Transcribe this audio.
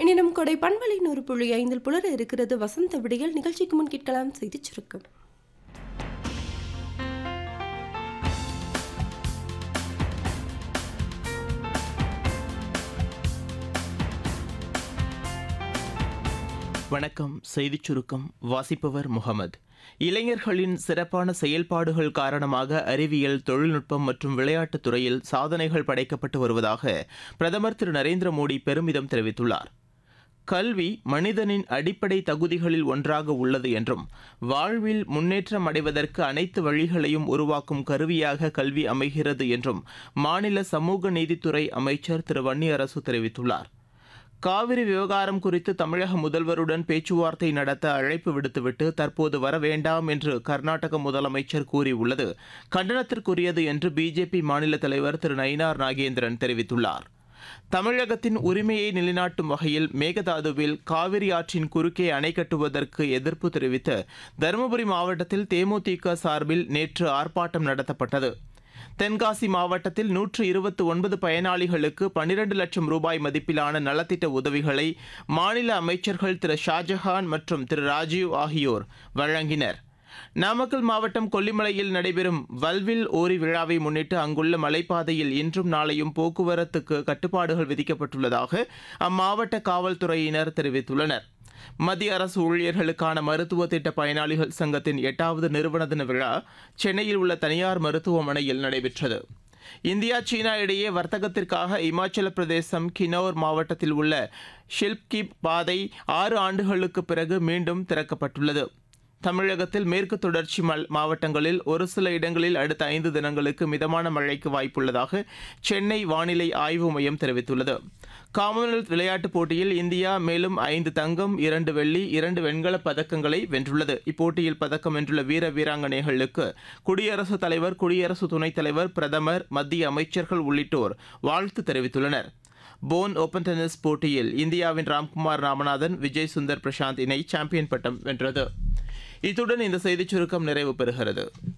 எனினும் கொடை பண்பலை நூறு புள்ளி ஐந்தில் புலர இருக்கிறது வசந்த விடியல் நிகழ்ச்சிக்கு முன் கேட்கலாம் செய்திச் சுருக்கம் வணக்கம் செய்திச் சுருக்கம் வாசிப்பவர் முகமது இளைஞர்களின் சிறப்பான செயல்பாடுகள் காரணமாக அறிவியல் தொழில்நுட்பம் மற்றும் விளையாட்டுத் துறையில் சாதனைகள் படைக்கப்பட்டு வருவதாக பிரதமர் திரு நரேந்திர மோடி பெருமிதம் தெரிவித்துள்ளார் கல்வி மனிதனின் அடிப்படை தகுதிகளில் ஒன்றாக உள்ளது என்றும் வாழ்வில் முன்னேற்றம் அடைவதற்கு அனைத்து வழிகளையும் உருவாக்கும் கருவியாக கல்வி அமைகிறது என்றும் மாநில சமூக நீதித்துறை அமைச்சர் திரு வன்னியரசு தெரிவித்துள்ளார் காவிரி விவகாரம் குறித்து தமிழக முதல்வருடன் பேச்சுவார்த்தை நடத்த அழைப்பு விடுத்துவிட்டு தற்போது வர வேண்டாம் என்று கர்நாடக முதலமைச்சர் கூறியுள்ளது கண்டனத்திற்குரியது என்று பிஜேபி மாநில தலைவர் திரு நயினார் நாகேந்திரன் தெரிவித்துள்ளார் தமிழகத்தின் உரிமையை நிலைநாட்டும் வகையில் மேகதாதுவில் காவிரி ஆற்றின் குறுக்கே அணை கட்டுவதற்கு எதிர்ப்பு தெரிவித்து தருமபுரி மாவட்டத்தில் தேமுதிக சார்பில் நேற்று ஆர்ப்பாட்டம் நடத்தப்பட்டது தென்காசி மாவட்டத்தில் நூற்று இருபத்தி ஒன்பது பயனாளிகளுக்கு பனிரெண்டு லட்சம் ரூபாய் மதிப்பிலான நலத்திட்ட உதவிகளை மாநில அமைச்சர்கள் திரு ஷாஜஹான் மற்றும் திரு ராஜீவ் ஆகியோர் வழங்கினர் நாமக்கல் மாவட்டம் கொல்லிமலையில் நடைபெறும் வல்வில் ஓரி விழாவை முன்னிட்டு அங்குள்ள மலைப்பாதையில் இன்றும் நாளையும் போக்குவரத்துக்கு கட்டுப்பாடுகள் விதிக்கப்பட்டுள்ளதாக அம்மாவட்ட காவல்துறையினர் தெரிவித்துள்ளனர் மத்திய அரசு ஊழியர்களுக்கான மருத்துவ திட்ட பயனாளிகள் சங்கத்தின் எட்டாவது நிறுவன தின விழா சென்னையில் உள்ள தனியார் மருத்துவமனையில் நடைபெற்றது இந்தியா சீனா இடையே வர்த்தகத்திற்காக இமாச்சல பிரதேசம் கினோர் மாவட்டத்தில் உள்ள ஷில்ப்கிப் பாதை ஆறு ஆண்டுகளுக்கு பிறகு மீண்டும் திறக்கப்பட்டுள்ளது தமிழகத்தில் மேற்கு தொடர்ச்சி மல் மாவட்டங்களில் ஒரு சில இடங்களில் அடுத்த ஐந்து தினங்களுக்கு மிதமான மழைக்கு வாய்ப்புள்ளதாக சென்னை வானிலை ஆய்வு மையம் தெரிவித்துள்ளது காமன்வெல்த் விளையாட்டுப் போட்டியில் இந்தியா மேலும் ஐந்து தங்கம் இரண்டு வெள்ளி இரண்டு வெண்கலப் பதக்கங்களை வென்றுள்ளது இப்போட்டியில் பதக்கம் வென்றுள்ள வீர வீராங்கனைகளுக்கு குடியரசுத் தலைவர் குடியரசு துணைத் தலைவர் பிரதமர் மத்திய அமைச்சர்கள் உள்ளிட்டோர் வாழ்த்து தெரிவித்துள்ளனர் போன் ஓபன் டென்னிஸ் போட்டியில் இந்தியாவின் ராம்குமார் ராமநாதன் விஜய் சுந்தர் பிரசாந்த் இணை சாம்பியன் பட்டம் வென்றது இத்துடன் இந்த செய்திச் சுருக்கம் நிறைவு பெறுகிறது